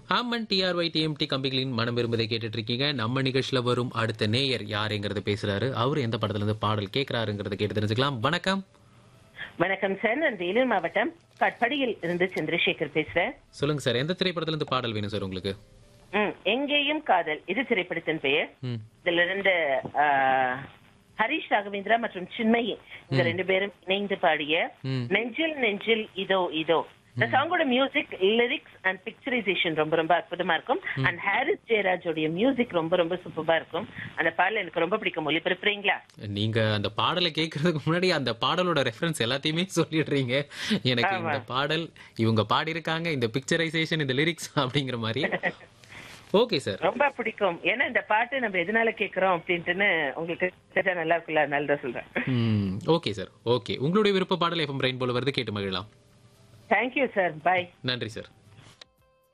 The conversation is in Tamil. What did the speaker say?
ஆமன் டிஆர்ஒய் டிஎம்டி கம்பிகளின் மனம் விரும்பதை கேட்டுட்டு இருக்கீங்க நம்ம நிகழ்ச்சியில வரும் அடுத்த நேயர் யாருங்கிறத பேசுறாரு அவர் எந்த படத்துல இருந்து பாடல் கேட்கிறாருங்கிறத கேட்டு தெரிஞ்சுக்கலாம் வணக்கம் வணக்கம் சார் நான் வேலூர் மாவட்டம் கட்படியில் இருந்து சந்திரசேகர் பேசுறேன் சொல்லுங்க சார் எந்த திரைப்படத்துல இருந்து பாடல் வேணும் சார் உங்களுக்கு ம், எங்கேயும் காதல் இது திரைப்படத்தின் பெயர் ம் இதுல இருந்து ஆ, ஹரிஷ் ராகவேந்திரா மற்றும் சின்மயி இந்த ரெண்டு பேரும் இணைந்து பாடிய ம். நெஞ்சில் நெஞ்சில் இதோ இதோ இந்த சாங்கோட மியூசிக் லிரிக்ஸ் அண்ட் பிக்சரைசேஷன் ரொம்ப ரொம்ப அற்புதமா இருக்கும் அண்ட் ஹாரிஸ் ஜெயராஜோடைய மியூசிக் ரொம்ப ரொம்ப சூப்பரா இருக்கும் அந்த பாடல் எனக்கு ரொம்ப பிடிக்கும் ஒளிபரப்புறீங்களா நீங்க அந்த பாடலை கேட்கறதுக்கு முன்னாடி அந்த பாடலோட ரெஃபரன்ஸ் எல்லாத்தையுமே சொல்லிடுறீங்க எனக்கு இந்த பாடல் இவங்க பாடியிருக்காங்க இந்த பிக்சரைசேஷன் இந்த லிரிக்ஸ் அப்படிங்கிற மாதிரி ஓகே சார் ரொம்ப பிடிக்கும் ஏன்னா இந்த பாட்டு நம்ம எதனால கேக்குறோம் அப்படின்ட்டுன்னு உங்களுக்கு தெரிஞ்சா நல்லா இருக்குல்ல அதனால தான் சொல்றேன் ம் ஓகே சார் ஓகே உங்களுடைய விருப்ப பாடல் எஃப்எம் ரெயின்போல வருது கேட்டு மகிழலாம் தேங்க்யூ சார் பாய் நன்றி சார்